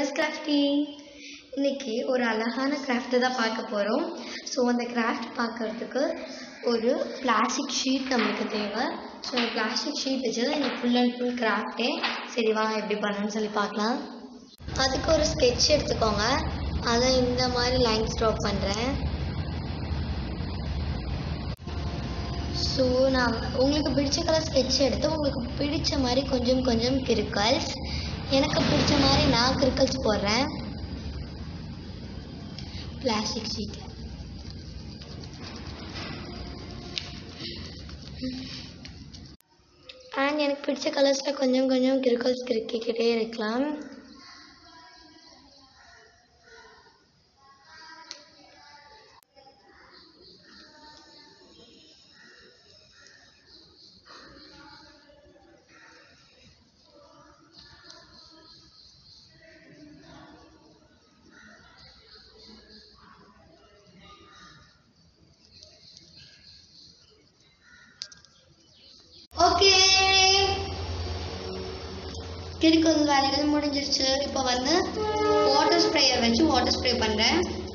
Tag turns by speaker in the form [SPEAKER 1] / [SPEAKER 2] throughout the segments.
[SPEAKER 1] S crafty இன்னைக்கு ஒரு அழகான கிராஃப்ட் தான் பார்க்க போகிறோம் ஸோ அந்த கிராஃப்ட் பார்க்கறதுக்கு ஒரு பிளாஸ்டிக் ஷீட் நம்மளுக்கு தேவை ஸோ அந்த பிளாஸ்டிக் ஷீட் வச்சு தான் இந்த ஃபுல் அண்ட் ஃபுல் கிராஃப்டே சரி வாங்க எப்படி பண்ணணும்னு சொல்லி பார்க்கலாம் அதுக்கு ஒரு ஸ்கெட்ச் எடுத்துக்கோங்க அதை இந்த மாதிரி லைன்ஸ் ட்ரா பண்ணுறேன் ஸோ நான் உங்களுக்கு பிடிச்ச கலர் ஸ்கெட்ச் எடுத்து உங்களுக்கு பிடிச்ச மாதிரி கொஞ்சம் கொஞ்சம் கிறுக்கல்ஸ் எனக்கு பிடிச்ச மாதிரி நான் கிறுக்கல்ஸ் போடுறேன் பிளாஸ்டிக் ஷீட் அண்ட் எனக்கு பிடிச்ச கலர்ஸில் கொஞ்சம் கொஞ்சம் கிறுக்கல்ஸ் கிறுக்கிக்கிட்டே இருக்கலாம் ஓகே கிறுக்கல் வேலைகள் முடிஞ்சிருச்சு இப்போ வந்து வாட்டர் ஸ்ப்ரேயர் வச்சு வாட்டர் ஸ்ப்ரே பண்ணுறேன்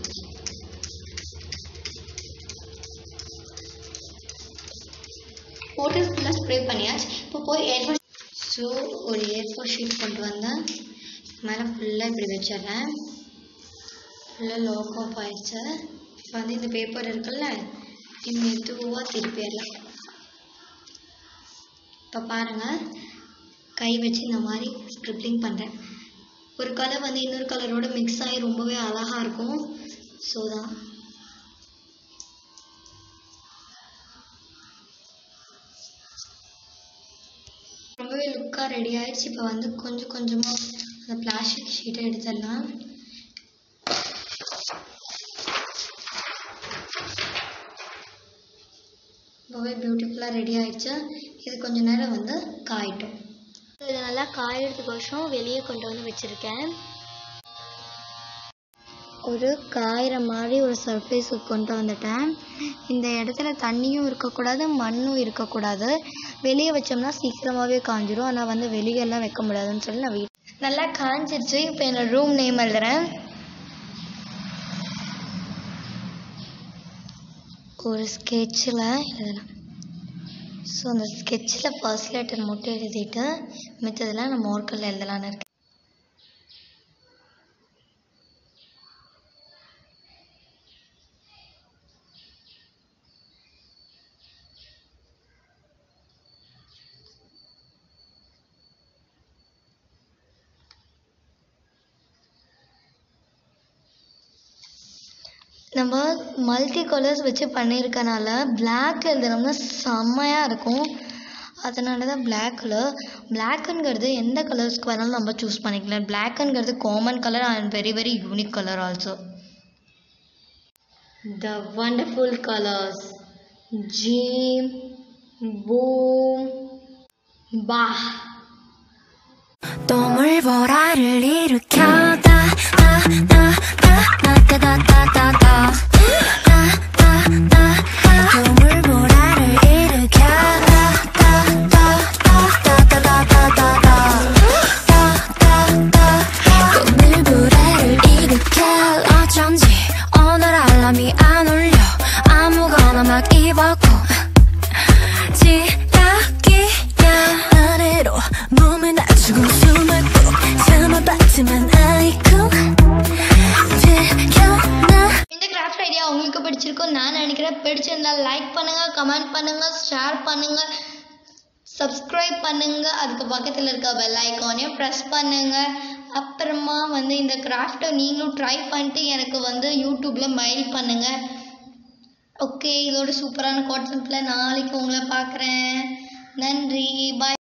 [SPEAKER 1] வாட்டர் ஃபுல்லாக ஸ்ப்ரே பண்ணியாச்சு இப்போ போய் ஏர் ஃபோர் ஸோ ஒரு ஏர் ஃபோர் ஷீட் கொண்டு வந்தேன் மேலே ஃபுல்லாக இப்படி வச்சிடுறேன் ஃபுல்லாக லோக் ஆஃப் ஆயிடுச்சு இப்போ வந்து இந்த பேப்பர் இருக்குல்ல இது மெதுவாக திருப்பிடலாம் இப்போ பாருங்கள் கை வச்சு இந்த மாதிரி ஸ்க்ரிப்ளிங் பண்ணுறேன் ஒரு கலர் வந்து இன்னொரு கலரோட மிக்ஸ் ஆகி ரொம்பவே அழகாக இருக்கும் ஸோ தான் ரொம்பவே லுக்காக ரெடி ஆயிடுச்சு இப்போ வந்து கொஞ்சம் கொஞ்சமாக அந்த பிளாஸ்டிக் ஷீட்டை எடுத்துடலாம் ரொம்பவே பியூட்டிஃபுல்லாக ரெடி ஆயிடுச்சு இது கொஞ்ச நேரம் வந்து காயட்டும் இது நல்லா காயறதுக்கோசம் வெளியே கொண்டு வந்து வச்சுருக்கேன் ஒரு காயிற மாதிரி ஒரு சர்ஃபேஸுக்கு கொண்டு வந்துட்டேன் இந்த இடத்துல தண்ணியும் இருக்கக்கூடாது மண்ணும் இருக்கக்கூடாது வெளியே வச்சோம்னா சீக்கிரமாகவே காஞ்சிரும் ஆனால் வந்து வெளியெல்லாம் வைக்க முடியாதுன்னு சொல்லி நான் வீட் நல்லா காஞ்சிருச்சு இப்போ என்னோட ரூம் நேம் எழுதுறேன் ஒரு ஸ்கெட்சில் எழுதலாம் ஸோ அந்த ஸ்கெட்சில் ஃபர்ஸ்ட் லெட்டர் மட்டும் எழுதிட்டு மித்ததெல்லாம் நான் மோர்க்கல்ல எழுதலான்னு இருக்கேன் நம்ம மல்டி கலர்ஸ் வச்சு பண்ணியிருக்கனால பிளாக் எழுதுனோம்னா செம்மையாக இருக்கும் அதனால தான் பிளாக் கலர் பிளாக்குங்கிறது எந்த கலர்ஸ்க்கு வேணாலும் நம்ம சூஸ் பண்ணிக்கலாம் பிளாக்குங்கிறது common colour and very very unique colour also the wonderful colours ஜீம் பூம் பா
[SPEAKER 2] 또물보라를 일으켜 다다다다다다다다다 또물보라를 일으켜 다다다다다다다다 또물보라를 일으켜 어쩐지 오늘 알람이 안 울려 아무거나 막 입었고 지각이야 아래로 몸을 낮추고 숨을 꼭 참아봤지만 아이쿠 들켜나
[SPEAKER 1] இந்த கிராஃப்ட் ஐடியா உங்களுக்கு பிடிச்சிருக்கும் நான் நினைக்கிறேன் பிடிச்சிருந்தா லைக் பண்ணுங்க கமெண்ட் பண்ணுங்க ஷேர் பண்ணுங்க சப்ஸ்கிரைப் பண்ணுங்க அதுக்கு பக்கத்தில் இருக்க பெல் ஐக்கானையும் ப்ரெஸ் பண்ணுங்க அப்புறமா வந்து இந்த கிராஃப்டை நீங்களும் ட்ரை பண்ணிட்டு எனக்கு வந்து யூடியூப்பில் மெயில் பண்ணுங்க ஓகே இதோட சூப்பரான கான்செப்டில் நாளைக்கு உங்களை பார்க்குறேன் நன்றி பாய்